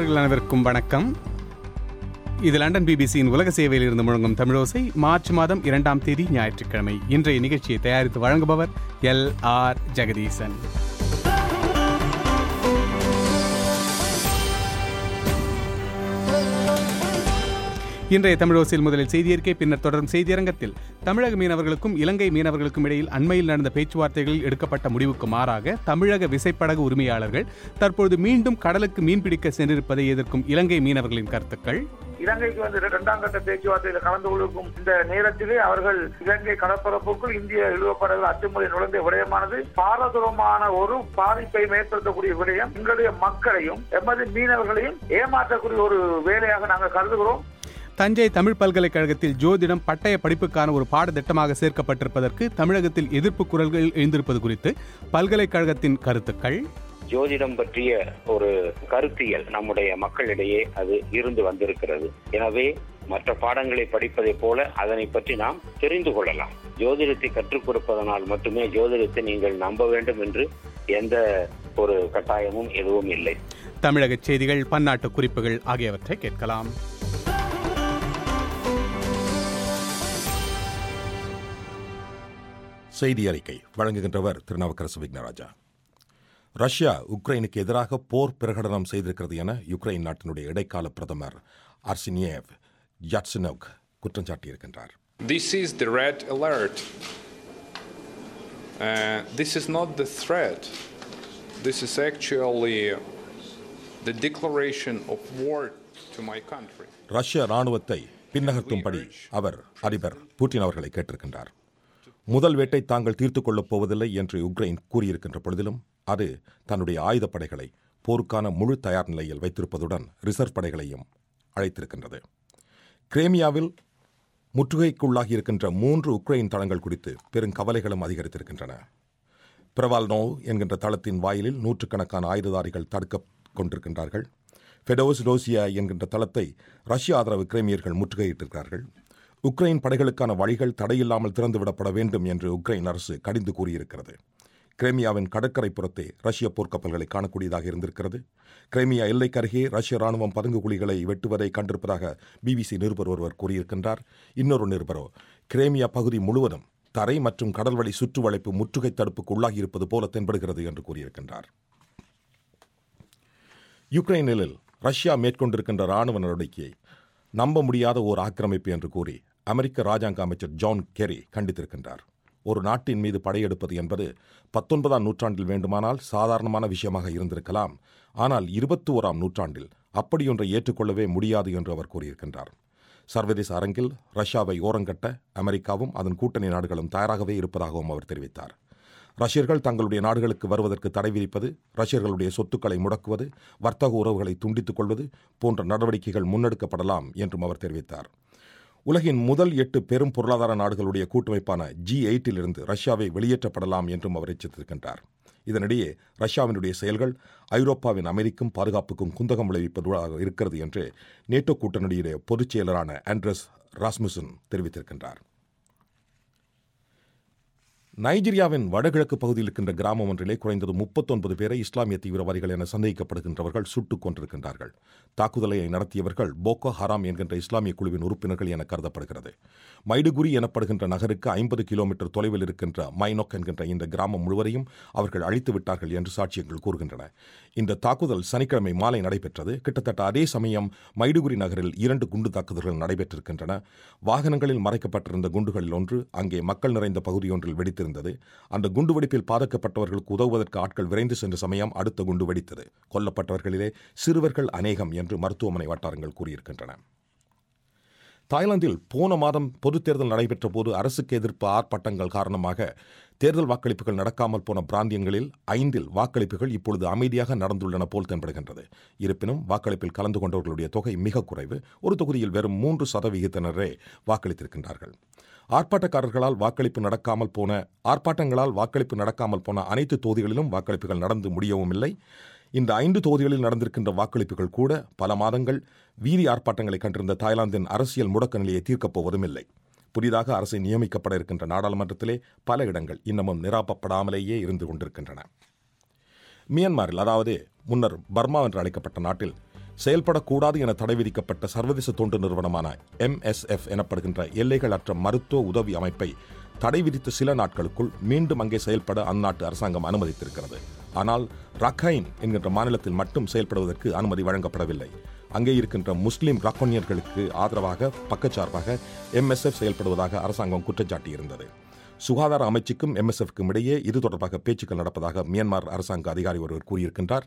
நேயர்கள் அனைவருக்கும் வணக்கம் இது லண்டன் பிபிசியின் உலக சேவையில் இருந்து முழங்கும் தமிழோசை மார்ச் மாதம் இரண்டாம் தேதி ஞாயிற்றுக்கிழமை இன்றைய நிகழ்ச்சியை தயாரித்து வழங்குபவர் எல் ஆர் ஜெகதீசன் இன்றைய தமிழோசையில் முதலில் செய்தியறிக்கை பின்னர் தொடரும் செய்தியரங்கத்தில் தமிழக மீனவர்களுக்கும் இலங்கை மீனவர்களுக்கும் இடையில் அண்மையில் நடந்த பேச்சுவார்த்தைகளில் எடுக்கப்பட்ட முடிவுக்கு மாறாக தமிழக விசைப்படகு உரிமையாளர்கள் தற்பொழுது மீண்டும் கடலுக்கு மீன்பிடிக்க சென்றிருப்பதை எதிர்க்கும் இலங்கை மீனவர்களின் கருத்துக்கள் இலங்கைக்கு வந்து இரண்டாம் கட்ட பேச்சுவார்த்தையில் கலந்து கொள்ளும் இந்த நேரத்திலே அவர்கள் இலங்கை கடற்பரப்புக்குள் இந்திய இழுவப்படகு அத்துமுறை நுழைந்த விடயமானது பாரதூரமான ஒரு பாதிப்பை ஏற்படுத்தக்கூடிய விடயம் எங்களுடைய மக்களையும் எமது மீனவர்களையும் ஏமாற்றக்கூடிய ஒரு வேலையாக நாங்கள் கருதுகிறோம் தஞ்சை தமிழ் பல்கலைக்கழகத்தில் ஜோதிடம் பட்டய படிப்புக்கான ஒரு பாடத்திட்டமாக சேர்க்கப்பட்டிருப்பதற்கு தமிழகத்தில் எதிர்ப்பு குரல்கள் எழுந்திருப்பது குறித்து பல்கலைக்கழகத்தின் கருத்துக்கள் ஜோதிடம் பற்றிய ஒரு கருத்தியல் நம்முடைய மக்களிடையே அது இருந்து வந்திருக்கிறது எனவே மற்ற பாடங்களை படிப்பதைப் போல அதனை பற்றி நாம் தெரிந்து கொள்ளலாம் ஜோதிடத்தை கற்றுக் கொடுப்பதனால் மட்டுமே ஜோதிடத்தை நீங்கள் நம்ப வேண்டும் என்று எந்த ஒரு கட்டாயமும் எதுவும் இல்லை தமிழக செய்திகள் பன்னாட்டு குறிப்புகள் ஆகியவற்றை கேட்கலாம் செய்தி அறிக்கை வழங்குகின்றவர் திருநாவுக்கரசு விக்னராஜா ரஷ்யா உக்ரைனுக்கு எதிராக போர் பிரகடனம் செய்திருக்கிறது என யுக்ரைன் நாட்டினுடைய இடைக்கால பிரதமர் அர்சினியேவ் யாட்சினோக் குற்றம் சாட்டியிருக்கின்றார் This is the red alert. Uh, this is not the threat. This is actually the declaration of war to my country. ரஷ்ய ராணுவத்தை பின்னகர்த்தும்படி அவர் அதிபர் புட்டின் அவர்களை கேட்டிருக்கின்றார் முதல் வேட்டை தாங்கள் தீர்த்துக் கொள்ளப் போவதில்லை என்று உக்ரைன் கூறியிருக்கின்ற பொழுதிலும் அது தன்னுடைய ஆயுதப்படைகளை போருக்கான முழு தயார் நிலையில் வைத்திருப்பதுடன் ரிசர்வ் படைகளையும் அழைத்திருக்கின்றது கிரேமியாவில் முற்றுகைக்குள்ளாகியிருக்கின்ற மூன்று உக்ரைன் தளங்கள் குறித்து பெரும் கவலைகளும் அதிகரித்திருக்கின்றன பிரவால்னோ என்கின்ற தளத்தின் வாயிலில் நூற்றுக்கணக்கான ஆயுததாரிகள் தடுக்க கொண்டிருக்கின்றார்கள் ஃபெடோஸ் ரோசியா என்கின்ற தளத்தை ரஷ்ய ஆதரவு கிரேமியர்கள் முற்றுகையிட்டிருக்கிறார்கள் உக்ரைன் படைகளுக்கான வழிகள் தடையில்லாமல் திறந்துவிடப்பட வேண்டும் என்று உக்ரைன் அரசு கடிந்து கூறியிருக்கிறது கிரேமியாவின் கடற்கரைப்புறத்தே ரஷ்ய போர்க்கப்பல்களை காணக்கூடியதாக இருந்திருக்கிறது கிரேமியா எல்லைக்கு அருகே ரஷ்ய ராணுவம் பதுங்கு குழிகளை வெட்டுவதை கண்டிருப்பதாக பிபிசி நிருபர் ஒருவர் கூறியிருக்கின்றார் இன்னொரு நிருபரோ கிரேமியா பகுதி முழுவதும் தரை மற்றும் கடல்வழி சுற்றுவளைப்பு முற்றுகை தடுப்புக்கு உள்ளாகியிருப்பது போல தென்படுகிறது என்று கூறியிருக்கின்றார் யுக்ரைனில் ரஷ்யா மேற்கொண்டிருக்கின்ற ராணுவ நடவடிக்கையை நம்ப முடியாத ஓர் ஆக்கிரமிப்பு என்று கூறி அமெரிக்க ராஜாங்க அமைச்சர் ஜான் கெரி கண்டித்திருக்கின்றார் ஒரு நாட்டின் மீது படையெடுப்பது என்பது பத்தொன்பதாம் நூற்றாண்டில் வேண்டுமானால் சாதாரணமான விஷயமாக இருந்திருக்கலாம் ஆனால் இருபத்தி ஓராம் நூற்றாண்டில் அப்படியொன்றை ஏற்றுக்கொள்ளவே முடியாது என்று அவர் கூறியிருக்கின்றார் சர்வதேச அரங்கில் ரஷ்யாவை ஓரங்கட்ட அமெரிக்காவும் அதன் கூட்டணி நாடுகளும் தயாராகவே இருப்பதாகவும் அவர் தெரிவித்தார் ரஷ்யர்கள் தங்களுடைய நாடுகளுக்கு வருவதற்கு தடை விதிப்பது ரஷ்யர்களுடைய சொத்துக்களை முடக்குவது வர்த்தக உறவுகளை துண்டித்துக் கொள்வது போன்ற நடவடிக்கைகள் முன்னெடுக்கப்படலாம் என்றும் அவர் தெரிவித்தார் உலகின் முதல் எட்டு பெரும் பொருளாதார நாடுகளுடைய கூட்டமைப்பான ஜி எயிட்டிலிருந்து ரஷ்யாவை வெளியேற்றப்படலாம் என்றும் அவர் எச்சரித்திருக்கின்றார் இதனிடையே ரஷ்யாவினுடைய செயல்கள் ஐரோப்பாவின் அமைதிக்கும் பாதுகாப்புக்கும் குந்தகம் விளைவிப்பதாக இருக்கிறது என்று நேட்டோ கூட்டணியுடைய பொதுச் செயலரான ஆண்ட்ரஸ் ராஸ்முசன் தெரிவித்திருக்கின்றார் நைஜீரியாவின் வடகிழக்கு பகுதியில் இருக்கின்ற கிராமம் ஒன்றிலே குறைந்தது முப்பத்தொன்பது பேரை இஸ்லாமிய தீவிரவாதிகள் என சந்தேகிக்கப்படுகின்றவர்கள் சுட்டுக் கொண்டிருக்கின்றார்கள் தாக்குதலை நடத்தியவர்கள் போக்கோ ஹராம் என்கின்ற இஸ்லாமிய குழுவின் உறுப்பினர்கள் என கருதப்படுகிறது மைடுகுரி எனப்படுகின்ற நகருக்கு ஐம்பது கிலோமீட்டர் தொலைவில் இருக்கின்ற மைனோக் என்கின்ற இந்த கிராமம் முழுவதையும் அவர்கள் அழித்து விட்டார்கள் என்று சாட்சியங்கள் கூறுகின்றன இந்த தாக்குதல் சனிக்கிழமை மாலை நடைபெற்றது கிட்டத்தட்ட அதே சமயம் மைடுகுரி நகரில் இரண்டு குண்டு தாக்குதல்கள் நடைபெற்றிருக்கின்றன வாகனங்களில் மறைக்கப்பட்டிருந்த குண்டுகளில் ஒன்று அங்கே மக்கள் நிறைந்த பகுதியொன்றில் வெடித்திருந்தது அந்த குண்டுவெடிப்பில் பாதிக்கப்பட்டவர்களுக்கு உதவுவதற்கு ஆட்கள் விரைந்து சென்ற சமயம் அடுத்த குண்டு வெடித்தது கொல்லப்பட்டவர்களிலே சிறுவர்கள் அநேகம் என்று மருத்துவமனை வட்டாரங்கள் கூறியிருக்கின்றன தாய்லாந்தில் போன மாதம் பொதுத் தேர்தல் நடைபெற்ற போது அரசுக்கு எதிர்ப்பு ஆர்ப்பாட்டங்கள் காரணமாக தேர்தல் வாக்களிப்புகள் நடக்காமல் போன பிராந்தியங்களில் ஐந்தில் வாக்களிப்புகள் இப்பொழுது அமைதியாக நடந்துள்ளன போல் தென்படுகின்றது இருப்பினும் வாக்களிப்பில் கலந்து கொண்டவர்களுடைய தொகை மிக குறைவு ஒரு தொகுதியில் வெறும் மூன்று சதவிகிதத்தினரே வாக்களித்திருக்கின்றார்கள் ஆர்ப்பாட்டக்காரர்களால் வாக்களிப்பு நடக்காமல் போன ஆர்ப்பாட்டங்களால் வாக்களிப்பு நடக்காமல் போன அனைத்து தொகுதிகளிலும் வாக்களிப்புகள் நடந்து முடியவும் இல்லை இந்த ஐந்து தொகுதிகளில் நடந்திருக்கின்ற வாக்களிப்புகள் கூட பல மாதங்கள் வீதி ஆர்ப்பாட்டங்களை கண்டிருந்த தாய்லாந்தின் அரசியல் முடக்க நிலையை தீர்க்கப் போவதும் இல்லை புதிதாக அரசை நியமிக்கப்பட இருக்கின்ற நாடாளுமன்றத்திலே பல இடங்கள் இன்னமும் நிராப்பப்படாமலேயே இருந்து கொண்டிருக்கின்றன மியான்மரில் அதாவது முன்னர் பர்மா என்று அழைக்கப்பட்ட நாட்டில் செயல்படக்கூடாது என தடை விதிக்கப்பட்ட சர்வதேச தொண்டு நிறுவனமான எம்எஸ்எஃப் எனப்படுகின்ற எல்லைகள் அற்ற மருத்துவ உதவி அமைப்பை தடை விதித்த சில நாட்களுக்குள் மீண்டும் அங்கே செயல்பட அந்நாட்டு அரசாங்கம் அனுமதித்திருக்கிறது ஆனால் ரக்கைன் என்கின்ற மாநிலத்தில் மட்டும் செயல்படுவதற்கு அனுமதி வழங்கப்படவில்லை அங்கே இருக்கின்ற முஸ்லிம் ரக்கோனியர்களுக்கு ஆதரவாக பக்கச்சார்பாக எம்எஸ்எஃப் செயல்படுவதாக அரசாங்கம் குற்றம் சாட்டியிருந்தது சுகாதார அமைச்சுக்கும் எம்எஸ்எஃப்க்கும் இடையே இது தொடர்பாக பேச்சுக்கள் நடப்பதாக மியான்மர் அரசாங்க அதிகாரி ஒருவர் கூறியிருக்கின்றார்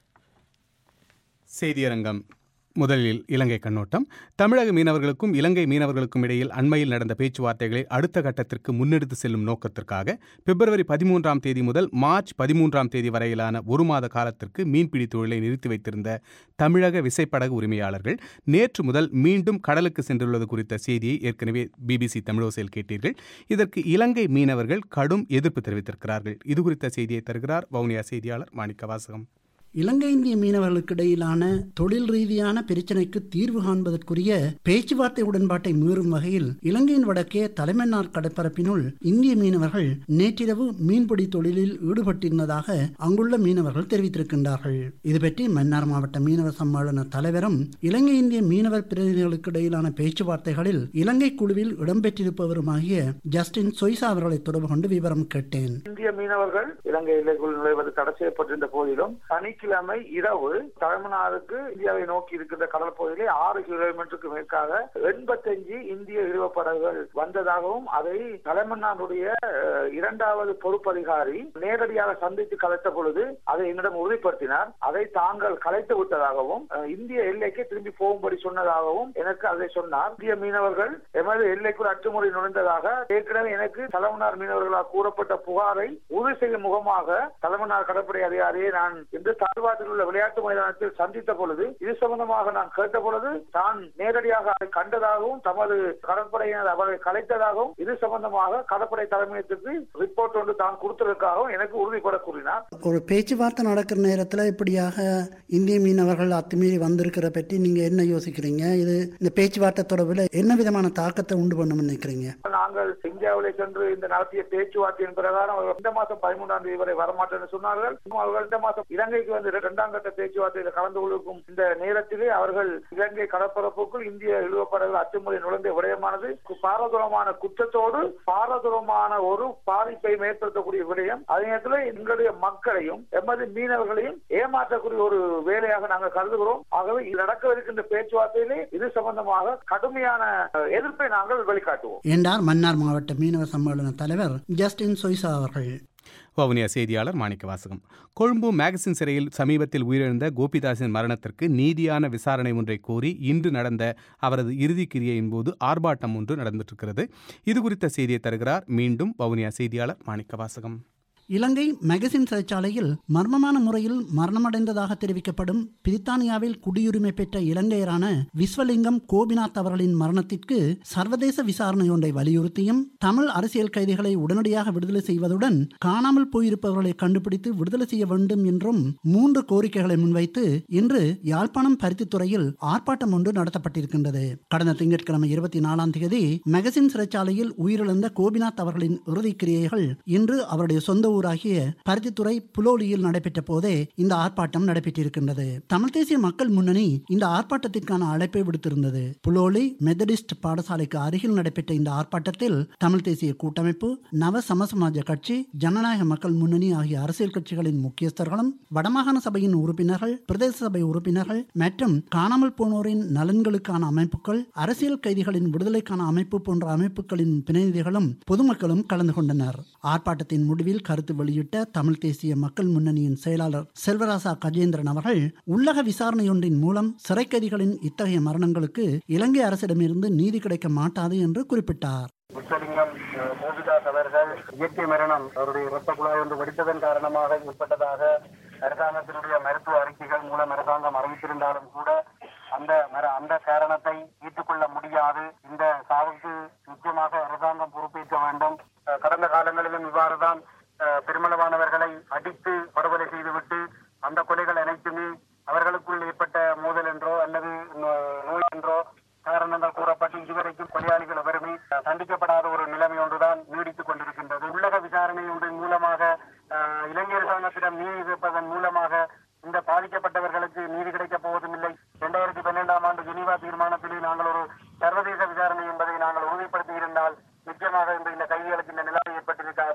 செய்தியரங்கம் முதலில் இலங்கை கண்ணோட்டம் தமிழக மீனவர்களுக்கும் இலங்கை மீனவர்களுக்கும் இடையில் அண்மையில் நடந்த பேச்சுவார்த்தைகளை அடுத்த கட்டத்திற்கு முன்னெடுத்து செல்லும் நோக்கத்திற்காக பிப்ரவரி பதிமூன்றாம் தேதி முதல் மார்ச் பதிமூன்றாம் தேதி வரையிலான ஒரு மாத காலத்திற்கு மீன்பிடி தொழிலை நிறுத்தி வைத்திருந்த தமிழக விசைப்படகு உரிமையாளர்கள் நேற்று முதல் மீண்டும் கடலுக்கு சென்றுள்ளது குறித்த செய்தியை ஏற்கனவே பிபிசி தமிழோசையில் கேட்டீர்கள் இதற்கு இலங்கை மீனவர்கள் கடும் எதிர்ப்பு தெரிவித்திருக்கிறார்கள் இது குறித்த செய்தியை தருகிறார் வவுனியா செய்தியாளர் மாணிக்க வாசகம் இலங்கை இந்திய மீனவர்களுக்கு இடையிலான தொழில் ரீதியான பிரச்சினைக்கு தீர்வு காண்பதற்குரிய பேச்சுவார்த்தை உடன்பாட்டை மீறும் வகையில் இலங்கையின் வடக்கே தலைமன்னார் கடற்பரப்பினுள் இந்திய மீனவர்கள் நேற்றிரவு மீன்பிடி தொழிலில் ஈடுபட்டிருந்ததாக அங்குள்ள மீனவர்கள் தெரிவித்திருக்கின்றார்கள் இது பற்றி மன்னார் மாவட்ட மீனவர் சம்மேளன தலைவரும் இலங்கை இந்திய மீனவர் பிரதிநிதிகளுக்கு இடையிலான பேச்சுவார்த்தைகளில் இலங்கை குழுவில் இடம்பெற்றிருப்பவருமாகிய ஜஸ்டின் சொய்சா அவர்களை தொடர்பு கொண்டு விவரம் கேட்டேன் இந்திய மீனவர்கள் இலங்கை எல்லைக்குள் நுழைவது தடை செய்யப்பட்டிருந்த போதிலும் சனிக்கிழமை இரவு தமிழ்நாடுக்கு இந்தியாவை நோக்கி இருக்கின்ற கடல் பகுதியிலே ஆறு கிலோமீட்டருக்கு மேற்காக எண்பத்தஞ்சு இந்திய இழுவப்படகுகள் வந்ததாகவும் அதை தலைமன்னாருடைய அஹ், இரண்டாவது பொறுப்பதிகாரி நேரடியாக சந்தித்து கலைத்த பொழுது அதை என்னிடம் உறுதிப்படுத்தினார் அதை தாங்கள் கலைத்து விட்டதாகவும் அஹ், இந்திய எல்லைக்கு திரும்பி போகும்படி சொன்னதாகவும் எனக்கு அதை சொன்னார் இந்திய மீனவர்கள் எமது எல்லைக்குள் அட்டுமுறை நுழைந்ததாக ஏற்கனவே எனக்கு தலைமன்னார் மீனவர்களால் கூறப்பட்ட புகாரை உறுதி செய்யும் முகமாக தலைமன்னார் கடற்படை அதிகாரியை நான் இன்று தாழ்வாட்டில் உள்ள விளையாட்டு மைதானத்தில் சந்தித்த பொழுது இது சம்பந்தமாக நான் கேட்ட பொழுது தான் நேரடியாக அதை கண்டதாகவும் தமது கடற்படையினர் அவரை கலைத்ததாகவும் இது சம்பந்தமாக கடற்படை தலைமையத்துக்கு ரிப்போர்ட் ஒன்று தான் கொடுத்ததற்காகவும் எனக்கு உறுதிப்பட கூறினார் ஒரு பேச்சுவார்த்தை நடக்கிற நேரத்தில் இப்படியாக இந்திய மீனவர்கள் அத்துமீறி வந்திருக்கிற பற்றி நீங்க என்ன யோசிக்கிறீங்க இது இந்த பேச்சுவார்த்தை தொடர்பில் என்ன விதமான தாக்கத்தை உண்டு பண்ணும் நினைக்கிறீங்க நாங்கள் இந்தியாவிலே சென்று இந்த நடத்திய பேச்சுவார்த்தையின் பிரகாரம் அவர்கள் இந்த மாதம் பதிமூன்றாம் தேதி வரை வரமாட்டேன் சொன்னார்கள் அவர்கள் இந்த மாதம் இலங்கைக்கு வந்து இரண்டாம் கட்ட பேச்சுவார்த்தையில் கலந்து கொள்ளும் இந்த நேரத்திலே அவர்கள் இலங்கை கடற்பரப்புக்குள் இந்திய இழுவப்படங்கள் அத்துமுறை நுழைந்த விடயமானது பாரதூரமான குற்றத்தோடு பாரதூரமான ஒரு பாதிப்பை ஏற்படுத்தக்கூடிய விடயம் அதே நேரத்தில் எங்களுடைய மக்களையும் எமது மீனவர்களையும் ஏமாற்றக்கூடிய ஒரு வேலையாக நாங்கள் கருதுகிறோம் ஆகவே இது நடக்கவிருக்கின்ற பேச்சுவார்த்தையிலே இது சம்பந்தமாக கடுமையான அஹ், எதிர்ப்பை நாங்கள் வெளிக்காட்டுவோம் என்றார் மன்னார் மாவட்ட மீனவர் சம்மேளன தலைவர் ஜஸ்டின் சொய்சா அவர்கள் வவுனியா செய்தியாளர் மாணிக்க வாசகம் கொழும்பு மேகசின் சிறையில் சமீபத்தில் உயிரிழந்த கோபிதாசின் மரணத்திற்கு நீதியான விசாரணை ஒன்றை கோரி இன்று நடந்த அவரது இறுதிக் கிரியையின் போது ஆர்ப்பாட்டம் ஒன்று நடந்துட்டிருக்கிறது இது குறித்த செய்தியை தருகிறார் மீண்டும் வவுனியா செய்தியாளர் மாணிக்க வாசகம் இலங்கை மெகசின் சிறைச்சாலையில் மர்மமான முறையில் மரணமடைந்ததாக தெரிவிக்கப்படும் பிரித்தானியாவில் குடியுரிமை பெற்ற இலங்கையரான விஸ்வலிங்கம் கோபிநாத் அவர்களின் மரணத்திற்கு சர்வதேச விசாரணை ஒன்றை வலியுறுத்தியும் தமிழ் அரசியல் கைதிகளை உடனடியாக விடுதலை செய்வதுடன் காணாமல் போயிருப்பவர்களை கண்டுபிடித்து விடுதலை செய்ய வேண்டும் என்றும் மூன்று கோரிக்கைகளை முன்வைத்து இன்று யாழ்ப்பாணம் பருத்தித்துறையில் ஆர்ப்பாட்டம் ஒன்று நடத்தப்பட்டிருக்கின்றது கடந்த திங்கட்கிழமை இருபத்தி நாலாம் தேதி மெகசின் சிறைச்சாலையில் உயிரிழந்த கோபிநாத் அவர்களின் இறுதிக் கிரியைகள் இன்று அவருடைய சொந்த ஊராகிய பருத்தித்துறை புலோலியில் நடைபெற்ற போதே இந்த ஆர்ப்பாட்டம் நடைபெற்றிருக்கின்றது தமிழ் தேசிய மக்கள் முன்னணி இந்த ஆர்ப்பாட்டத்திற்கான அழைப்பை விடுத்திருந்தது புலோலி மெத்தடிஸ்ட் பாடசாலைக்கு அருகில் நடைபெற்ற இந்த ஆர்ப்பாட்டத்தில் தமிழ் தேசிய கூட்டமைப்பு நவ சமசமாஜ கட்சி ஜனநாயக மக்கள் முன்னணி ஆகிய அரசியல் கட்சிகளின் முக்கியஸ்தர்களும் வடமாகாண சபையின் உறுப்பினர்கள் பிரதேச சபை உறுப்பினர்கள் மற்றும் காணாமல் போனோரின் நலன்களுக்கான அமைப்புகள் அரசியல் கைதிகளின் விடுதலைக்கான அமைப்பு போன்ற அமைப்புகளின் பிரதிநிதிகளும் பொதுமக்களும் கலந்து கொண்டனர் ஆர்ப்பாட்டத்தின் முடிவில் கருத்து வெளியிட்ட தமிழ் தேசிய மக்கள் முன்னணியின் செயலாளர் செல்வராசா கஜேந்திரன் அவர்கள் உள்ளக விசாரணையொன்றின் மூலம் சிறை கைதிகளின் இத்தகைய மரணங்களுக்கு இலங்கை அரசிடமிருந்து நீதி கிடைக்க மாட்டாது என்று குறிப்பிட்டார் முத்தலிங்கம் மோபிதாஸ் அவர்கள் இயற்கை மரணம் அவருடைய இரத்த குழாய் ஒன்று வெடித்ததன் காரணமாக ஏற்பட்டதாக அரசாங்கத்தினுடைய மருத்துவ அறிக்கைகள் மூலம் அரசாங்கம் அறிவித்திருந்தாலும் கூட அந்த மர- அந்த காரணத்தை ஏற்றுக்கொள்ள முடியாது இந்த சாவுக்கு நிச்சயமாக அரசாங்கம் பொறுப்பேற்க வேண்டும் அஹ் கடந்த காலங்களிலும் இவ்வாறுதான் அஹ், பெருமளவானவர்களை அடித்து படுகொலை செய்துவிட்டு அந்த கொலைகள் அனைத்துமே அவர்களுக்குள் ஏற்பட்ட மோதல் என்றோ அல்லது நோ- நோய் என்றோ காரணங்கள் கூறப்பட்டு இதுவரைக்கும் கொலையாளிகள் எவருமே தண்டிக்கப்படாத ஒரு நிலைமை ஒன்றுதான் நீடித்துக் கொண்டிருக்கின்றது உள்ளக விசாரணை ஒன்றின் மூலமாக அஹ், இலங்கை அரசாங்கத்திடம் நீதி கேட்பதன் மூலமாக இந்த பாதிக்கப்பட்டவர்களுக்கு நீதி கிடைக்கப் போவதும் இல்லை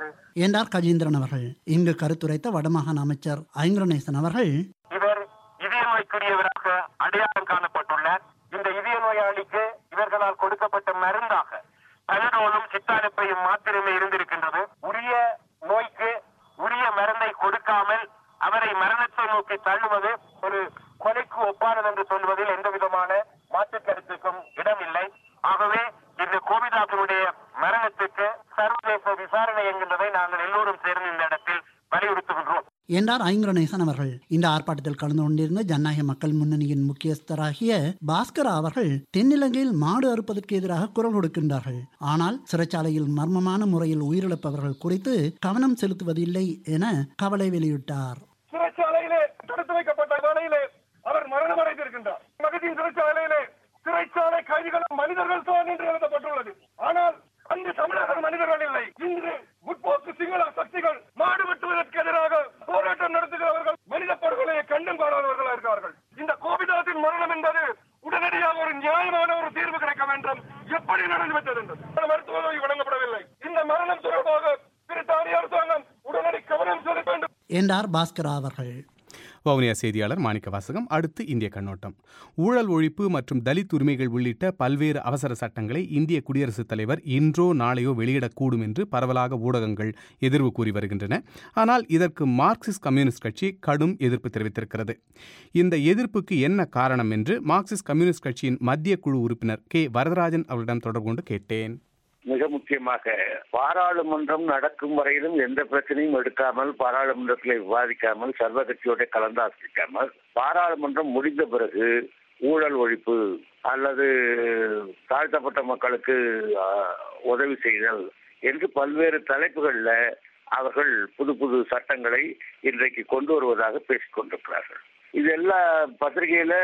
வருகின்றது என்றார் கஜேந்திரன் அவர்கள் இங்கு கருத்துரைத்த வடமாகாண அமைச்சர் ஐங்கரநேசன் அவர்கள் இவர் இதய நோய்க்குரியவராக அடையாளம் காணப்பட்டுள்ளார் இந்த இதய நோயாளிக்கு இவர்களால் கொடுக்கப்பட்ட மருந்தாக பலரோலும் சித்தானுப்பையும் மாத்திரமே இருந்திருக்கின்றது உரிய நோய்க்கு உரிய மருந்தை கொடுக்காமல் அவரை மரணத்தை நோக்கி தள்ளுவது ஒரு கொலைக்கு ஒப்பானது என்று சொல்வதில் எந்த விதமான மாற்று கருத்துக்கும் இடமில்லை ஆகவே இந்த கோவிதாசனுடைய மரணத்துக்கு சர்வதேச விசாரணை என்கின்றதை நாங்கள் எல்லோரும் சேர்ந்து இந்த இடத்தில் வலியுறுத்துகின்றோம் என்றார் ஐங்கரநேசன் அவர்கள் இந்த ஆர்ப்பாட்டத்தில் கலந்து கொண்டிருந்த ஜனநாயக மக்கள் முன்னணியின் முக்கியஸ்தராகிய பாஸ்கரா அவர்கள் தென்னிலங்கையில் மாடு அறுப்பதற்கு எதிராக குரல் கொடுக்கின்றார்கள் ஆனால் சிறைச்சாலையில் மர்மமான முறையில் உயிரிழப்பவர்கள் குறித்து கவனம் செலுத்துவதில்லை என கவலை வெளியிட்டார் சிறைச்சாலையிலே தடுத்து வைக்கப்பட்ட வேளையிலே அவர் மரணம் அடைந்திருக்கின்றார் மகதின் சிறைச்சாலையிலே சிறைச்சாலை கைதிகளும் மனிதர்கள் தான் என்று எழுதப்பட்டுள்ளது ஆனால் அங்கு தமிழக மனிதர்கள் இல்லை இன்று முற்போக்கு சிங்கள சக்திகள் மாடு வெட்டுவதற்கு எதிராக போராட்டம் நடத்துகிறவர்கள் மனித படுகொலையை கண்டும் காணாதவர்களாக இருக்கிறார்கள் இந்த கோபிதாசின் மரணம் என்பது உடனடியாக ஒரு நியாயமான ஒரு தீர்வு கிடைக்க வேண்டும் எப்படி நடந்துவிட்டது என்று மருத்துவ உதவி வழங்கப்படவில்லை இந்த மரணம் தொடர்பாக பிரித்தானிய அரசாங்கம் உடனடி கவனம் செலுத்த வேண்டும் என்றார் பாஸ்கரா அவர்கள் வவுனியா செய்தியாளர் மாணிக்க வாசகம் அடுத்து இந்திய கண்ணோட்டம் ஊழல் ஒழிப்பு மற்றும் தலித் உரிமைகள் உள்ளிட்ட பல்வேறு அவசர சட்டங்களை இந்திய குடியரசுத் தலைவர் இன்றோ நாளையோ வெளியிடக்கூடும் என்று பரவலாக ஊடகங்கள் எதிர்வு கூறி வருகின்றன ஆனால் இதற்கு மார்க்சிஸ்ட் கம்யூனிஸ்ட் கட்சி கடும் எதிர்ப்பு தெரிவித்திருக்கிறது இந்த எதிர்ப்புக்கு என்ன காரணம் என்று மார்க்சிஸ்ட் கம்யூனிஸ்ட் கட்சியின் மத்திய குழு உறுப்பினர் கே வரதராஜன் அவரிடம் தொடர்பு கொண்டு கேட்டேன் மிக முக்கியமாக பாராளுமன்றம் நடக்கும் வரையிலும் எந்த பிரச்சனையும் எடுக்காமல் பாராளுமன்றத்தில் விவாதிக்காமல் சர்வ கட்சியோட கலந்தாசிக்காமல் பாராளுமன்றம் முடிந்த பிறகு ஊழல் ஒழிப்பு அல்லது தாழ்த்தப்பட்ட மக்களுக்கு ஆஹ், உதவி செய்தல் என்று பல்வேறு தலைப்புகளில் அவர்கள் புது புது சட்டங்களை இன்றைக்கு கொண்டு வருவதாக பேசிக் கொண்டிருக்கிறார்கள் இது எல்லா பத்திரிகையில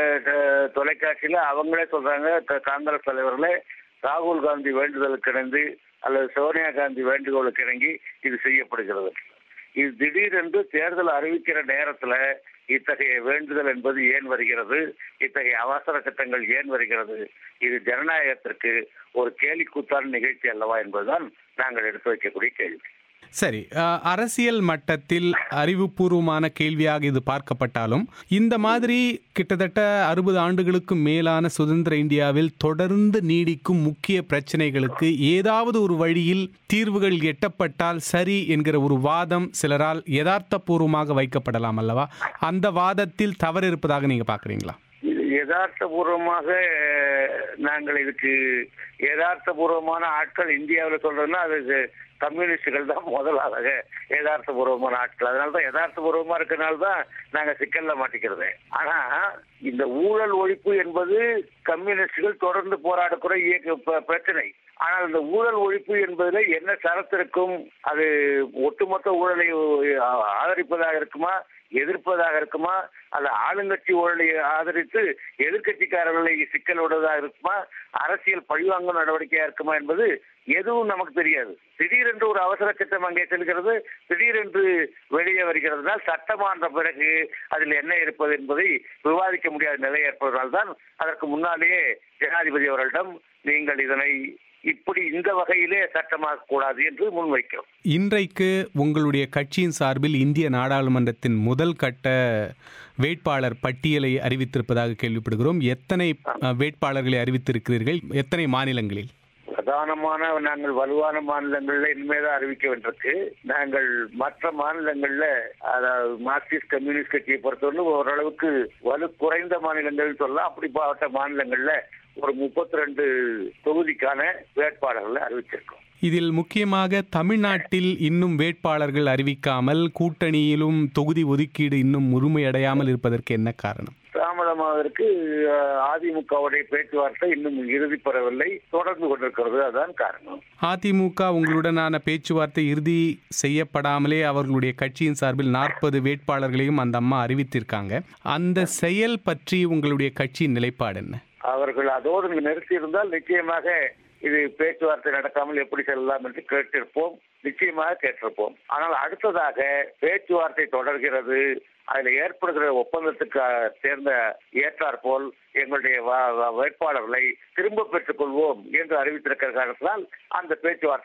ட- தொலைக்காட்சியில அவங்களே சொல்றாங்க க- காங்கிரஸ் தலைவர்களே ராகுல் காந்தி வேண்டுதலுக்கு இணங்கி அல்லது சோனியா காந்தி வேண்டுகோளுக்கு இணங்கி இது செய்யப்படுகிறது இது திடீரென்று தேர்தல் அறிவிக்கிற நேரத்துல இத்தகைய வேண்டுதல் என்பது ஏன் வருகிறது இத்தகைய அவசர சட்டங்கள் ஏன் வருகிறது இது ஜனநாயகத்திற்கு ஒரு கேலிக்கூத்தான நிகழ்ச்சி அல்லவா என்பதுதான் நாங்கள் எடுத்து வைக்கக்கூடிய கேள்வி சரி அஹ், அரசியல் மட்டத்தில் அறிவுபூர்வமான கேள்வியாக இது பார்க்கப்பட்டாலும் இந்த மாதிரி கிட்டத்தட்ட அறுபது ஆண்டுகளுக்கும் மேலான சுதந்திர இந்தியாவில் தொடர்ந்து நீடிக்கும் முக்கிய பிரச்சனைகளுக்கு ஏதாவது ஒரு வழியில் தீர்வுகள் எட்டப்பட்டால் சரி என்கிற ஒரு வாதம் சிலரால் யதார்த்தபூர்வமாக வைக்கப்படலாம் அல்லவா அந்த வாதத்தில் தவறு இருப்பதாக நீங்க பார்க்குறீங்களா இது யதார்த்தபூர்வமாக அஹ், நாங்கள் இதுக்கு யதார்த்தபூர்வமான ஆட்கள் இந்தியாவில் சொல்றதுன்னா அது கம்யூனிஸ்டுகள் தான் முதலாக யதார்த்தபூர்வமான ஆட்கள் அதனால தான் யதார்த்தபூர்வமா இருக்கனால தான் நாங்க சிக்கல்ல மாட்டிக்கிறது ஆனா இந்த ஊழல் ஒழிப்பு என்பது கம்யூனிஸ்டுகள் தொடர்ந்து போராடக்கூடிய இயக்க ப- பிரச்சனை ஆனால் இந்த ஊழல் ஒழிப்பு என்பதில் என்ன சரத்து இருக்கும் அது ஒட்டுமொத்த ஊழலை ஆ- ஆதரிப்பதாக இருக்குமா எதிர்ப்பதாக இருக்குமா அல்ல ஆளுங்கட்சி ஊழலை ஆதரித்து எதிர்க்கட்சிக்காரர்களை சிக்கல் விடுவதாக இருக்குமா அரசியல் பழிவாங்கும் நடவடிக்கையா இருக்குமா என்பது எதுவும் நமக்கு தெரியாது திடீரென்று ஒரு அவசர சட்டம் அங்கே செல்கிறது திடீரென்று வெளியே வருகிறதுனால் சட்டமான்ற பிறகு அதில் என்ன இருப்பது என்பதை விவாதிக்க முடியாத நிலை ஏற்படுவதால் தான் அதற்கு முன்னாலேயே ஜனாதிபதி அவர்களிடம் நீங்கள் இதனை இப்படி இந்த வகையிலே சட்டமாக்க கூடாது என்று முன்வைக்கிறோம் இன்றைக்கு உங்களுடைய கட்சியின் சார்பில் இந்திய நாடாளுமன்றத்தின் முதல் கட்ட வேட்பாளர் பட்டியலை அறிவித்திருப்பதாக கேள்விப்படுகிறோம் எத்தனை அஹ், வேட்பாளர்களை அறிவித்திருக்கிறீர்கள் எத்தனை மாநிலங்களில் பிரதானமான நாங்கள் வலுவான மாநிலங்கள்ல இனிமேதான் அறிவிக்க வேண்டியிருக்கு நாங்கள் மற்ற மாநிலங்கள்ல அதாவது மார்க்சிஸ்ட் கம்யூனிஸ்ட் கட்சியை பொறுத்தவரை ஓரளவுக்கு வலு குறைந்த மாநிலங்கள் சொல்லலாம் அப்படிப்பட்ட மாநிலங்கள்ல ஒரு முப்பத்தி ரெண்டு தொகுதிக்கான வேட்பாளர்களை அறிவிச்சிருக்கோம் இதில் முக்கியமாக தமிழ்நாட்டில் இன்னும் வேட்பாளர்கள் அறிவிக்காமல் கூட்டணியிலும் தொகுதி ஒதுக்கீடு இன்னும் முழுமையடையாமல் இருப்பதற்கு என்ன காரணம் தாமதமாவதற்கு அஹ், அதிமுகவுடைய பேச்சுவார்த்தை இன்னும் இறுதி பெறவில்லை தொடர்ந்து கொண்டிருக்கிறது அதுதான் காரணம் அதிமுக உங்களுடனான பேச்சுவார்த்தை இறுதி செய்யப்படாமலே அவர்களுடைய கட்சியின் சார்பில் நாற்பது வேட்பாளர்களையும் அந்த அம்மா அறிவித்திருக்காங்க அந்த செயல் பற்றி உங்களுடைய கட்சியின் நிலைப்பாடு என்ன அவர்கள் அதோடு நிறுத்தி இருந்தால் நிச்சயமாக இது பேச்சுவார்த்தை நடக்காமல் எப்படி செல்லலாம் என்று கேட்டிருப்போம் நிச்சயமாக கேட்டிருப்போம் ஆனால் அடுத்ததாக பேச்சுவார்த்தை தொடர்கிறது அதில் ஏற்படுகிற ஒப்பந்தத்துக்கு அஹ், சேர்ந்த ஏற்றார் போல் எங்களுடைய வ- வ- வேட்பாளர்களை திரும்ப பெற்றுக் கொள்வோம் என்று அறிவித்திருக்கிற காரணத்தினால் அந்த பேச்சுவார்த்தை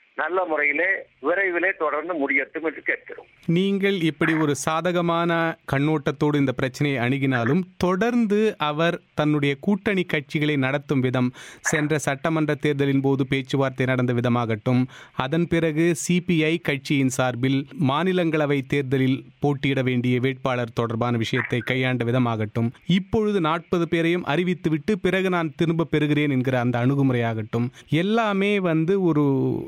நல்ல முறையிலே விரைவிலே தொடர்ந்து முடியட்டும் என்று கேட்கிறோம் நீங்கள் இப்படி ஒரு சாதகமான கண்ணோட்டத்தோடு இந்த பிரச்சனையை அணுகினாலும் தொடர்ந்து அவர் தன்னுடைய கூட்டணி கட்சிகளை நடத்தும் விதம் சென்ற சட்டமன்ற தேர்தலின் போது பேச்சுவார்த்தை நடந்த விதமாகட்டும் அதன் பிறகு சிபிஐ கட்சியின் சார்பில் மாநிலங்களவை தேர்தலில் போட்டியிட வேண்டிய வேட்பாளர் தொடர்பான விஷயத்தை கையாண்ட விதமாகட்டும் இப்பொழுது நாற்பது பேரையும் அறிவித்துவிட்டு பிறகு நான் திரும்ப பெறுகிறேன் என்கிற அந்த அணுகுமுறையாகட்டும் எல்லாமே வந்து ஒரு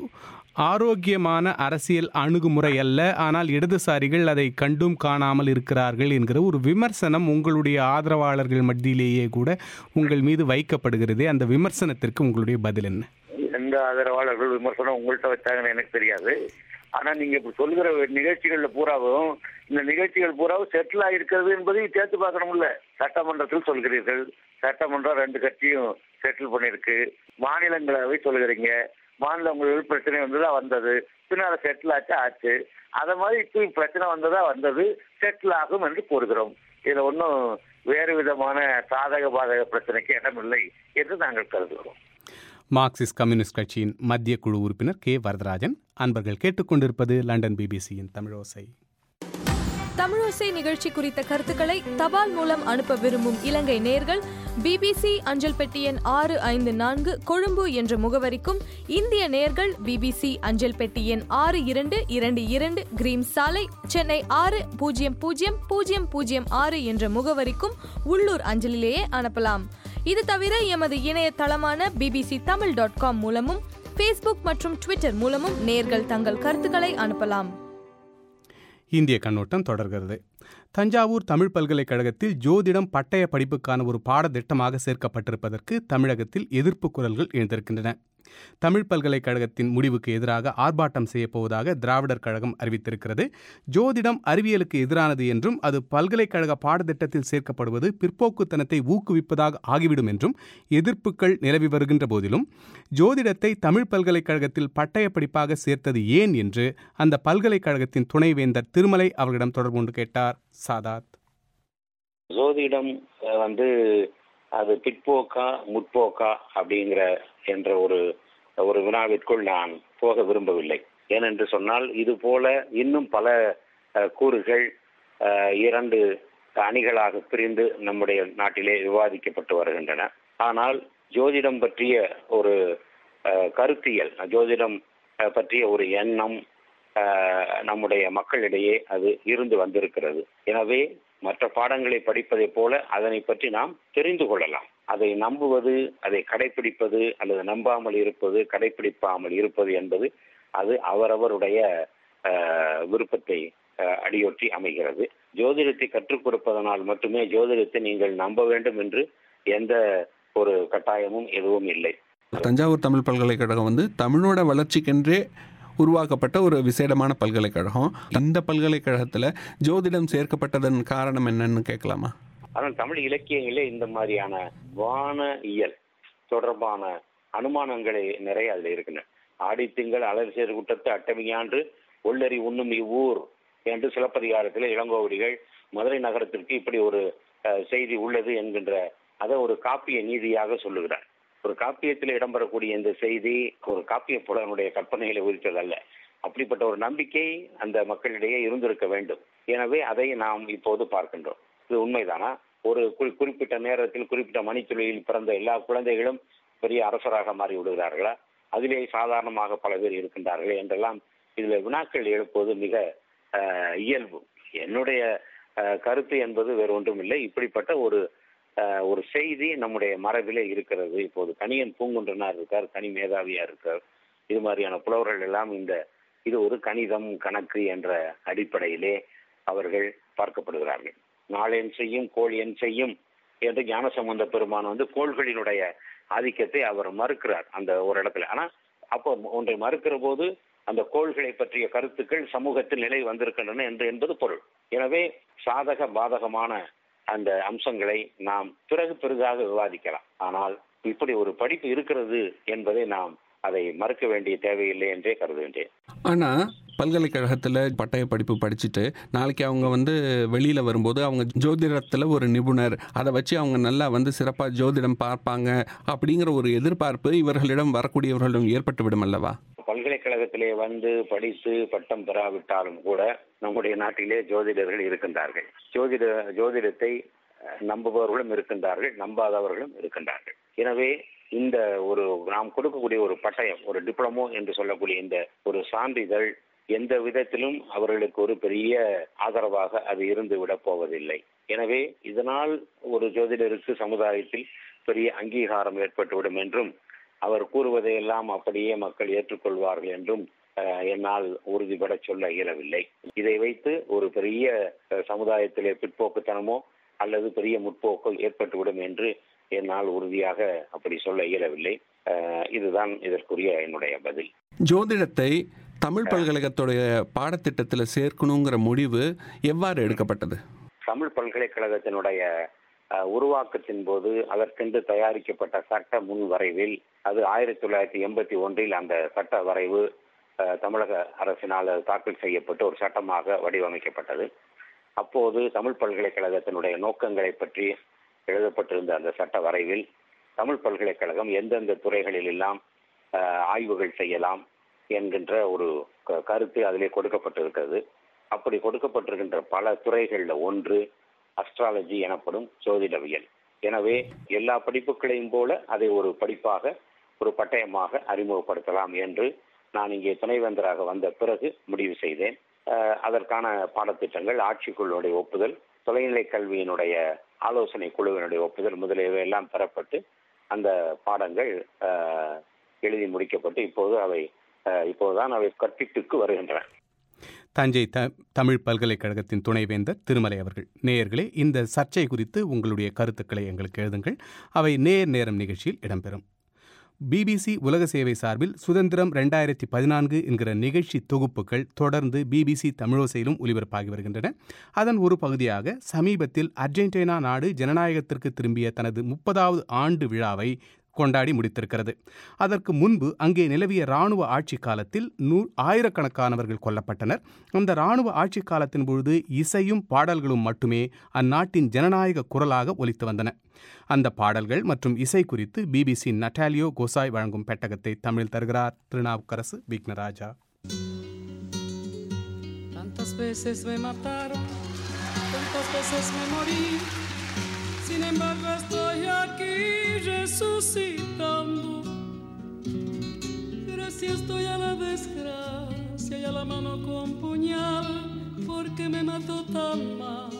ஆரோக்கியமான அரசியல் அணுகுமுறை அல்ல ஆனால் இடதுசாரிகள் அதை கண்டும் காணாமல் இருக்கிறார்கள் என்கிற ஒரு விமர்சனம் உங்களுடைய ஆதரவாளர்கள் மத்தியிலேயே கூட உங்கள் மீது வைக்கப்படுகிறதே அந்த விமர்சனத்திற்கு உங்களுடைய பதில் என்ன எந்த ஆதரவாளர்கள் விமர்சனம் உங்கள்கிட்ட வச்சாங்கன்னு எனக்கு தெரியாது ஆனா நீங்க இப்படி சொல்லுகிற நிகழ்ச்சிகள்ல பூராவும் இந்த நிகழ்ச்சிகள் பூராவும் செட்டில் ஆயிருக்கிறது என்பதையும் சேர்த்து பார்க்கணும்ல சட்டமன்றத்தில் சொல்கிறீர்கள் சட்டமன்றம் ரெண்டு கட்சியும் செட்டில் பண்ணிருக்கு மாநிலங்களவை சொல்கிறீங்க மாநிலங்களில் பிரச்சனை வந்ததா வந்தது பின்னால செட்டில் ஆச்சா ஆச்சு அத மாதிரி இப்போ பிரச்சனை வந்ததா வந்தது செட்டில் ஆகும் என்று கூறுகிறோம் இதுல ஒன்றும் வேறு விதமான சாதக பாதக பிரச்சனைக்கு இடமில்லை என்று நாங்கள் கருதுகிறோம் மார்க்சிஸ்ட் கம்யூனிஸ்ட் கட்சியின் மத்திய குழு உறுப்பினர் கே வரதராஜன் அன்பர்கள் கேட்டுக்கொண்டிருப்பது லண்டன் பிபிசியின் தமிழோசை தமிழோசை நிகழ்ச்சி குறித்த கருத்துக்களை தபால் மூலம் அனுப்ப விரும்பும் இலங்கை நேர்கள் பிபிசி அஞ்சல் பெட்டி எண் ஆறு ஐந்து நான்கு கொழும்பு என்ற முகவரிக்கும் இந்திய நேர்கள் பிபிசி அஞ்சல் பெட்டி எண் ஆறு இரண்டு இரண்டு இரண்டு கிரீம் சாலை சென்னை ஆறு பூஜ்ஜியம் பூஜ்ஜியம் பூஜ்ஜியம் பூஜ்ஜியம் ஆறு என்ற முகவரிக்கும் உள்ளூர் அஞ்சலிலேயே அனுப்பலாம் இது தவிர எமது இணையதளமான பிபிசி தமிழ் டாட் காம் மூலமும் ஃபேஸ்புக் மற்றும் ட்விட்டர் மூலமும் நேர்கள் தங்கள் கருத்துக்களை அனுப்பலாம் இந்திய கண்ணோட்டம் தொடர்கிறது தஞ்சாவூர் தமிழ் பல்கலைக்கழகத்தில் ஜோதிடம் பட்டய படிப்புக்கான ஒரு பாடத்திட்டமாக சேர்க்கப்பட்டிருப்பதற்கு தமிழகத்தில் எதிர்ப்பு குரல்கள் எழுந்திருக்கின்றன தமிழ் பல்கலைக்கழகத்தின் முடிவுக்கு எதிராக ஆர்ப்பாட்டம் செய்யப்போவதாக திராவிடர் கழகம் அறிவித்திருக்கிறது ஜோதிடம் அறிவியலுக்கு எதிரானது என்றும் அது பல்கலைக்கழக பாடத்திட்டத்தில் சேர்க்கப்படுவது பிற்போக்குத்தனத்தை ஊக்குவிப்பதாக ஆகிவிடும் என்றும் எதிர்ப்புகள் நிலவி வருகின்ற போதிலும் ஜோதிடத்தை தமிழ் பல்கலைக்கழகத்தில் பட்டய படிப்பாக சேர்த்தது ஏன் என்று அந்த பல்கலைக்கழகத்தின் துணைவேந்தர் திருமலை அவர்களிடம் தொடர்பு கொண்டு கேட்டார் சாதாத் ஜோதிடம் அஹ், வந்து அது பிற்போக்கா முற்போக்கா அப்படிங்கிற என்ற ஒரு ஒரு வினாவிற்குள் நான் போக விரும்பவில்லை ஏனென்று சொன்னால் இது போல இன்னும் பல அஹ், கூறுகள் அஹ், இரண்டு அணிகளாக பிரிந்து நம்முடைய நாட்டிலே விவாதிக்கப்பட்டு வருகின்றன ஆனால் ஜோதிடம் பற்றிய ஒரு அஹ், கருத்தியல் ஜோதிடம் அஹ், பற்றிய ஒரு எண்ணம் அஹ், நம்முடைய மக்களிடையே அது இருந்து வந்திருக்கிறது எனவே மற்ற பாடங்களை படிப்பதைப் போல அதனை பற்றி நாம் தெரிந்து கொள்ளலாம் அதை நம்புவது அதை கடைபிடிப்பது அல்லது நம்பாமல் இருப்பது கடைபிடிப்பாமல் இருப்பது என்பது அது அவரவருடைய அஹ், விருப்பத்தை அஹ், அடியொற்றி அமைகிறது ஜோதிடத்தை கற்றுக் கொடுப்பதனால் மட்டுமே ஜோதிடத்தை நீங்கள் நம்ப வேண்டும் என்று எந்த ஒரு கட்டாயமும் எதுவும் இல்லை தஞ்சாவூர் தமிழ் பல்கலைக்கழகம் வந்து தமிழோட வளர்ச்சிக்கென்றே உருவாக்கப்பட்ட ஒரு விசேடமான பல்கலைக்கழகம் இந்த பல்கலைக்கழகத்தில் ஜோதிடம் சேர்க்கப்பட்டதன் காரணம் என்னன்னு கேட்கலாமா ஆனால் தமிழ் இலக்கியங்களே இந்த மாதிரியான வான இயல் தொடர்பான அனுமானங்களை நிறைய அதுல இருக்கின்றன ஆடித்திங்கள் அலர் சேர் குட்டத்து அட்டமியாண்டு உள்ளறி உண்ணும் இவ்வூர் என்று சிலப்பதிகாரத்தில் இளங்கோவடிகள் மதுரை நகரத்திற்கு இப்படி ஒரு அஹ், செய்தி உள்ளது என்கின்ற அதை ஒரு காப்பிய நீதியாக சொல்லுகிறார் ஒரு காப்பியத்தில் இடம்பெறக்கூடிய இந்த செய்தி ஒரு காப்பிய புலனுடைய கற்பனைகளை உரித்ததல்ல அப்படிப்பட்ட ஒரு நம்பிக்கை அந்த மக்களிடையே இருந்திருக்க வேண்டும் எனவே அதை நாம் இப்போது பார்க்கின்றோம் இது உண்மைதானா ஒரு குறி- குறிப்பிட்ட நேரத்தில் குறிப்பிட்ட மணித்துளியில் பிறந்த எல்லா குழந்தைகளும் பெரிய அரசராக மாறி விடுகிறார்களா அதிலே சாதாரணமாக பல பேர் இருக்கின்றார்கள் என்றெல்லாம் இதுல வினாக்கள் எழுப்புவது மிக அஹ், இயல்பு என்னுடைய அஹ், கருத்து என்பது வேறு ஒன்றும் இல்லை இப்படிப்பட்ட ஒரு அஹ், ஒரு செய்தி நம்முடைய மரபிலே இருக்கிறது இப்போது கணியன் பூங்குன்றனார் இருக்கார் கனி மேதாவியா இருக்கார் இது மாதிரியான புலவர்கள் எல்லாம் இந்த இது ஒரு கணிதம் கணக்கு என்ற அடிப்படையிலே அவர்கள் பார்க்கப்படுகிறார்கள் நாளென் செய்யும் கோள் என் செய்யும் என்று ஞானசம்பந்த பெருமான் வந்து கோள்களினுடைய ஆதிக்கத்தை அவர் மறுக்கிறார் அந்த ஒரு இடத்துல ஆனா அப்போ ஒன்றை மறுக்கிற போது அந்த கோள்களை பற்றிய கருத்துக்கள் சமூகத்தில் நிலை வந்திருக்கின்றன என்று என்பது பொருள் எனவே சாதக பாதகமான அந்த அம்சங்களை நாம் பிறகு பெரிதாக விவாதிக்கலாம் ஆனால் இப்படி ஒரு படிப்பு இருக்கிறது என்பதை நாம் அதை மறுக்க வேண்டிய தேவையில்லை என்றே கருதுகின்றேன் ஆனால் பல்கலைக்கழகத்தில் பட்டய படிப்பு படிச்சுட்டு நாளைக்கு அவங்க வந்து வெளியில் வரும்போது அவங்க ஜோதிடத்தில் ஒரு நிபுணர் அதை வச்சு அவங்க நல்லா வந்து சிறப்பாக ஜோதிடம் பார்ப்பாங்க அப்படிங்கிற ஒரு எதிர்பார்ப்பு இவர்களிடம் வரக்கூடியவர்களிடம் ஏற்பட்டு விடும் அல்லவா பல்கலைக்கழகத்திலே வந்து படித்து பட்டம் பெறாவிட்டாலும் கூட நம்முடைய நாட்டிலே ஜோதிடர்கள் இருக்கின்றார்கள் ஜோதிட ஜோதிடத்தை அஹ், நம்புபவர்களும் இருக்கின்றார்கள் நம்பாதவர்களும் இருக்கின்றார்கள் எனவே இந்த ஒரு நாம் கொடுக்கக்கூடிய ஒரு பட்டயம் ஒரு டிப்ளமோ என்று சொல்லக்கூடிய இந்த ஒரு சான்றிதழ் எந்த விதத்திலும் அவர்களுக்கு ஒரு பெரிய ஆதரவாக அது இருந்து விடப் போவதில்லை எனவே இதனால் ஒரு ஜோதிடருக்கு சமுதாயத்தில் பெரிய அங்கீகாரம் ஏற்பட்டுவிடும் என்றும் அவர் கூறுவதையெல்லாம் அப்படியே மக்கள் ஏற்றுக்கொள்வார்கள் என்றும் அஹ், என்னால் உறுதிபட சொல்ல இயலவில்லை இதை வைத்து ஒரு பெரிய அஹ், சமுதாயத்திலே பிற்போக்குத்தனமோ அல்லது பெரிய முற்போக்கோ ஏற்பட்டுவிடும் என்று என்னால் உறுதியாக அப்படி சொல்ல இயலவில்லை அஹ், இதுதான் இதற்குரிய என்னுடைய பதில் ஜோதிடத்தை தமிழ் பல்கலைக்கழகத்துடைய பாடத்திட்டத்தில் சேர்க்கணுங்கிற முடிவு எவ்வாறு எடுக்கப்பட்டது தமிழ் பல்கலைக்கழகத்தினுடைய அஹ், உருவாக்கத்தின் போது அதற்கென்று தயாரிக்கப்பட்ட சட்ட முன்வரைவில் அது ஆயிரத்தி தொள்ளாயிரத்தி எண்பத்தி ஒன்றில் அந்த சட்ட வரைவு அஹ், தமிழக அரசினால் தாக்கல் செய்யப்பட்டு ஒரு சட்டமாக வடிவமைக்கப்பட்டது அப்போது தமிழ் பல்கலைக்கழகத்தினுடைய நோக்கங்களை பற்றி எழுதப்பட்டிருந்த அந்த சட்ட வரைவில் தமிழ் பல்கலைக்கழகம் எந்தெந்த துறைகளில் எல்லாம் அஹ், ஆய்வுகள் செய்யலாம் என்கின்ற ஒரு க- கருத்து அதிலே கொடுக்கப்பட்டிருக்கிறது அப்படி கொடுக்கப்பட்டிருக்கின்ற பல துறைகளில் ஒன்று அஸ்ட்ராலஜி எனப்படும் ஜோதிடவியல் எனவே எல்லா படிப்புகளையும் போல அதை ஒரு படிப்பாக ஒரு பட்டயமாக அறிமுகப்படுத்தலாம் என்று நான் இங்கே துணைவேந்தராக வந்த பிறகு முடிவு செய்தேன் அஹ், அதற்கான பாடத்திட்டங்கள் ஆட்சிக்குழுவுடைய ஒப்புதல் தொலைநிலை கல்வியினுடைய ஆலோசனை குழுவினுடைய ஒப்புதல் முதலியவை எல்லாம் பெறப்பட்டு அந்த பாடங்கள் அஹ், எழுதி முடிக்கப்பட்டு இப்போது அவை அஹ், இப்போதுதான் அவை கற்பித்துக்கு வருகின்றன தஞ்சை த தமிழ் பல்கலைக்கழகத்தின் துணைவேந்தர் திருமலை அவர்கள் நேயர்களே இந்த சர்ச்சை குறித்து உங்களுடைய கருத்துக்களை எங்களுக்கு எழுதுங்கள் அவை நேர் நேரம் நிகழ்ச்சியில் இடம்பெறும் பிபிசி உலக சேவை சார்பில் சுதந்திரம் ரெண்டாயிரத்தி பதினான்கு என்கிற நிகழ்ச்சி தொகுப்புகள் தொடர்ந்து பிபிசி தமிழோசையிலும் ஒலிபரப்பாகி வருகின்றன அதன் ஒரு பகுதியாக சமீபத்தில் அர்ஜென்டினா நாடு ஜனநாயகத்திற்கு திரும்பிய தனது முப்பதாவது ஆண்டு விழாவை கொண்டாடி முடித்திருக்கிறது அதற்கு முன்பு அங்கே நிலவிய இராணுவ ஆட்சி காலத்தில் நூ ஆயிரக்கணக்கானவர்கள் கொல்லப்பட்டனர் அந்த இராணுவ ஆட்சி காலத்தின் பொழுது இசையும் பாடல்களும் மட்டுமே அந்நாட்டின் ஜனநாயக குரலாக ஒலித்து வந்தன அந்த பாடல்கள் மற்றும் இசை குறித்து பிபிசி நட்டாலியோ கோசாய் வழங்கும் பெட்டகத்தை தமிழ் தருகிறார் Thirunavukkarasu Vignarajah Tantas veces me mataron, tantas veces me morí. Sin embargo estoy aquí resucitando. Gracias estoy a la desgracia y a la mano con puñal, porque me mató tan mal.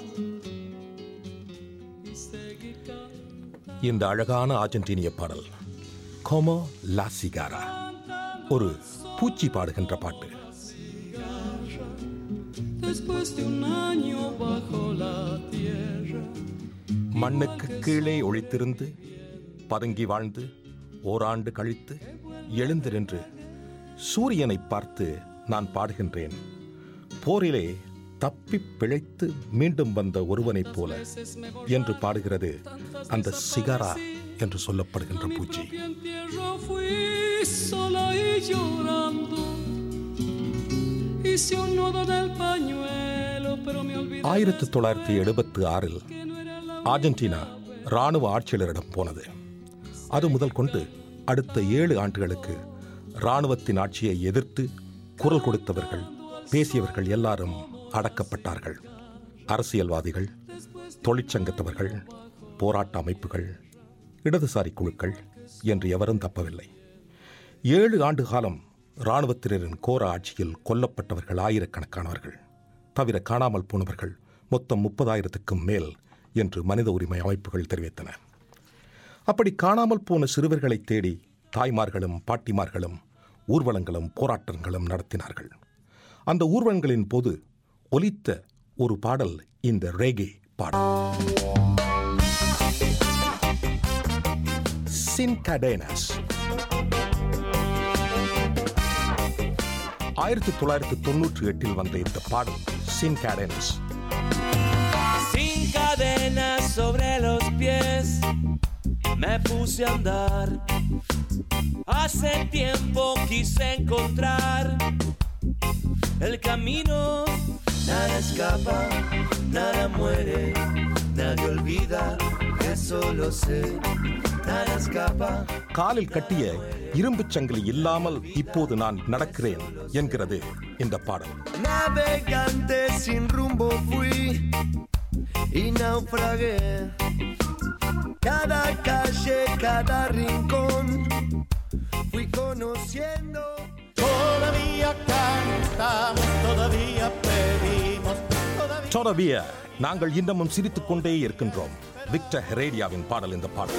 Y seguí cantando. இந்த அழகான ஆர்ஜென்டினிய பாடல் கோமோ லா சிகாரா ஒரு பூச்சி பாடுகின்ற பாட்டு Después de un año bajo la tierra. மண்ணுக்கு கீழே ஒளித்திருந்து பதுங்கி வாழ்ந்து ஓராண்டு கழித்து எழுந்து நின்று சூரியனை பார்த்து நான் பாடுகின்றேன் போரிலே தப்பி பிழைத்து மீண்டும் வந்த ஒருவனைப் போல என்று பாடுகிறது அந்த சிகாரா என்று சொல்லப்படுகின்ற பூச்சி Mi entierro fui sola y llorando. Hice un nudo en el pañuelo, pero me olvidé. ஆயிரத்தி தொள்ளாயிரத்தி எழுபத்து ஆறில் ஆர்ஜென்டினா இராணுவ ஆட்சியாளரிடம் போனது அது முதல் கொண்டு அடுத்த ஏழு ஆண்டுகளுக்கு இராணுவத்தின் ஆட்சியை எதிர்த்து குரல் கொடுத்தவர்கள் பேசியவர்கள் எல்லாரும் அடக்கப்பட்டார்கள் அரசியல்வாதிகள் தொழிற்சங்கத்தவர்கள் போராட்ட அமைப்புகள் இடதுசாரி குழுக்கள் என்று எவரும் தப்பவில்லை ஏழு ஆண்டு காலம் இராணுவத்தினரின் கோர ஆட்சியில் கொல்லப்பட்டவர்கள் ஆயிரக்கணக்கானவர்கள் தவிர காணாமல் போனவர்கள் மொத்தம் முப்பதாயிரத்துக்கும் மேல் என்று மனித உரிமை அமைப்புகள் தெரிவித்தன அப்படி காணாமல் போன சிறுவர்களை தேடி தாய்மார்களும் பாட்டிமார்களும் ஊர்வலங்களும் போராட்டங்களும் நடத்தினார்கள் அந்த ஊர்வலங்களின் போது ஒலித்த ஒரு பாடல் இந்த ரேகே பாடல் சின்கடேனஸ் ஆயிரத்தி தொள்ளாயிரத்தி தொன்னூற்றி எட்டில் வந்த இந்த பாடல் சின்கடேனஸ் Sin cadenas sobre los pies, me puse a andar. Hace tiempo quise encontrar el camino. Nada escapa, nada muere, nadie olvida eso lo sé, nada escapa. காலில் கட்டிய இரும்புச் சங்கிலி இல்லாமல் இப்போது நான் நடக்கிறேன் என்கிறது இந்த பாடல் Navegante sin rumbo fui y naufragué. Cada calle, cada rincón fui conociendo. Todavía cantamos, todavía pedimos, todavía... டொரவிய நாங்கள் இன்னமும் சிரித்துக் கொண்டே இருக்கின்றோம் விக்டர் ஹெரேடியாவின் பாடல் இந்த பாடல்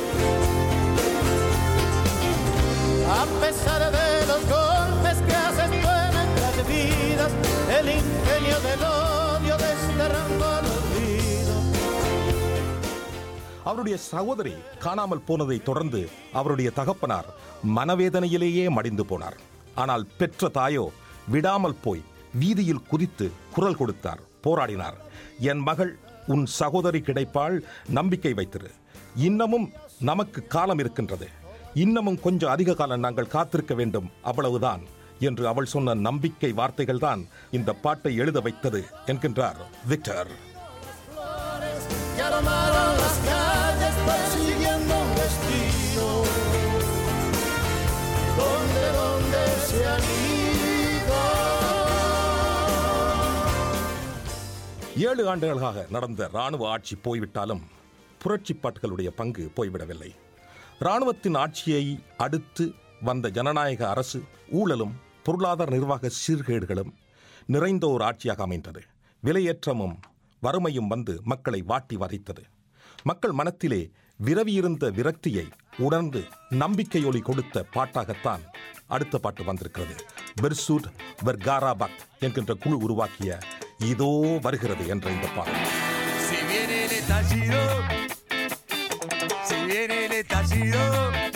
A pesar de los golpes que haces tú en nuestras vidas, el ingenio del odio desterrando al olvido. அவருடைய சகோதரி காணாமல் போனதை தொடர்ந்து அவருடைய தகப்பனார் மனவேதனையிலேயே மடிந்து போனார் ஆனால் பெற்ற தாயோ விடாமல் போய் வீதியில் குதித்து குரல் கொடுத்தார் போராடினார் என் மகள் உன் சகோதரி கிடைப்பாள் நம்பிக்கை வைத்திரு இன்னமும் நமக்கு காலம் இருக்கின்றது இன்னமும் கொஞ்சம் அதிக காலம் நாங்கள் காத்திருக்க வேண்டும் அவ்வளவுதான் என்று அவள் சொன்ன நம்பிக்கை வார்த்தைகள் தான் இந்த பாட்டை எழுத வைத்தது என்கின்றார் Victor Que aromaron las calles persiguiendo un destino. Donde, donde se han ido. ஏழு ஆண்டுகளாக நடந்த ராணுவ ஆட்சி போய்விட்டாலும் புரட்சி பாட்டுகளுடைய பங்கு போய்விடவில்லை ராணுவத்தின் ஆட்சியை அடுத்து வந்த ஜனநாயக அரசு ஊழலும் பொருளாதார நிர்வாக சீர்கேடுகளும் நிறைந்த ஒரு ஆட்சியாக அமைந்தது விலையேற்றமும் வறுமையும் வந்து மக்களை வாட்டி வதைத்தது மக்கள் மனத்திலே விரவியிருந்த விரக்தியை உணர்ந்து நம்பிக்கையொலி கொடுத்த பாட்டாகத்தான் அடுத்த பாட்டு வந்திருக்கிறது பெர்சூட் பெர்காராபக் என்கின்ற குழு உருவாக்கிய இதோ வருகிறது என்ற இந்த பாடல் Si viene el estallido, si viene el estallido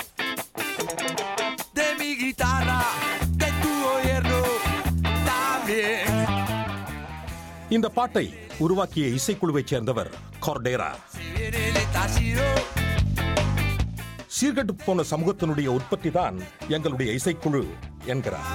de mi guitarra, de tu gobierno también. இந்த பாட்டை உருவாக்கிய இசைக்குழுவைச் சேர்ந்தவர் கார்டேரா Si viene el estallido, சீர்கெட்டு போன சமூகத்தினுடைய உற்பத்தி தான் எங்களுடைய இசைக்குழு என்கிறார்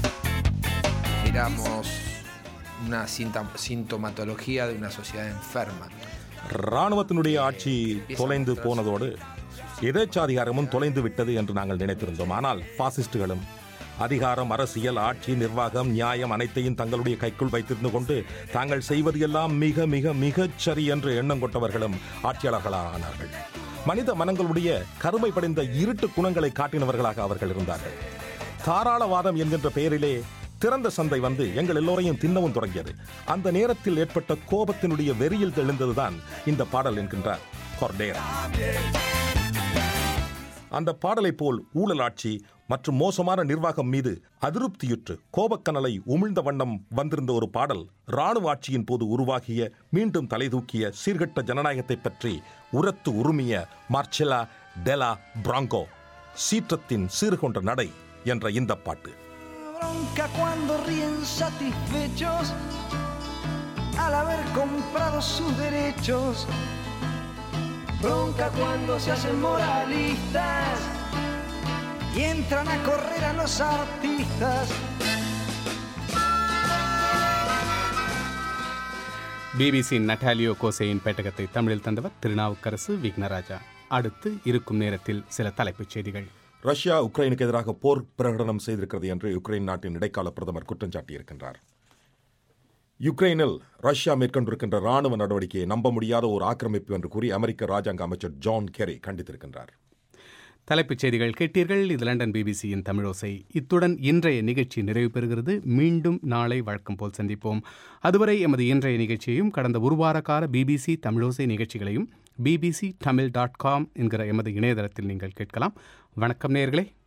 miramos una sinta- sintomatología de una sociedad enferma. ராணுவத்தினுடைய ஆட்சி தொலைந்து போனதோடு எதேச்சாதிகாரமும் தொலைந்து விட்டது என்று நாங்கள் நினைத்திருந்தோம் ஆனால் பாசிஸ்டுகளும் அதிகாரம் அரசியல் ஆட்சி நிர்வாகம் நியாயம் அனைத்தையும் தங்களுடைய கைக்குள் வைத்திருந்து கொண்டு தாங்கள் செய்வது எல்லாம் மிக மிக மிகச் சரி என்று எண்ணம் கொண்டவர்களும் ஆட்சியாளர்களானார்கள் மனித மனங்களுடைய கருமை படைந்த இருட்டு குணங்களை காட்டினவர்களாக அவர்கள் இருந்தார்கள் தாராளவாதம் என்கின்ற பெயரிலே திறந்த சந்தை வந்து எங்கள் எல்லோரையும் தின்னவும் தொடங்கியது அந்த நேரத்தில் ஏற்பட்ட கோபத்தினுடைய வெறியில் தெளிந்ததுதான் இந்த பாடல் என்கின்றார் கொர்டேரா அந்த பாடலை போல் ஊழல் ஆட்சி மற்றும் மோசமான நிர்வாகம் மீது அதிருப்தியுற்று கோபக்கனலை உமிழ்ந்த வண்ணம் வந்திருந்த ஒரு பாடல் ராணுவ ஆட்சியின் போது உருவாகிய மீண்டும் தலைதூக்கிய சீர்கெட்ட ஜனநாயகத்தை பற்றி உரத்து உருமிய மார்ச்செலா டெலா பிராங்கோ சீற்றத்தின் சீர்கொண்ட நடை என்ற இந்த பாட்டு bronca cuando ríen satisfechos al haber comprado sus derechos. Bronca cuando se hacen moralistas y entran a correr a los artistas. BBC நட்டாலியோ கோசேயின் பெட்டகத்தை தமிழில் தந்தவர் திருநாவுக்கரசு விக்னராஜா அடுத்து இருக்கும் நேரத்தில் சில தலைப்புச் செய்திகள் ரஷ்யா உக்ரைனுக்கு எதிராக போர் பிரகடனம் செய்திருக்கிறது என்று யுக்ரைன் நாட்டின் இடைக்கால பிரதமர் குற்றம் சாட்டியிருக்கின்றார் யுக்ரைனில் ரஷ்யா மேற்கொண்டிருக்கின்ற ராணுவ நடவடிக்கையை நம்ப முடியாத ஒரு ஆக்கிரமிப்பு என்று கூறி அமெரிக்க ராஜாங்க அமைச்சர் ஜான் கெரி கண்டித்திருக்கின்றார் தலைப்புச் செய்திகள் கேட்டீர்கள் இது லண்டன் பிபிசியின் தமிழோசை இத்துடன் இன்றைய நிகழ்ச்சி நிறைவு பெறுகிறது மீண்டும் நாளை வழக்கம் போல் சந்திப்போம் அதுவரை எமது இன்றைய நிகழ்ச்சியையும் கடந்த ஒரு வார கால பிபிசி தமிழோசை நிகழ்ச்சிகளையும் பிபிசி தமிழ் டாட் காம் என்கிற எமது இணையதளத்தில் நீங்கள் கேட்கலாம் வணக்கம் நேயர்களே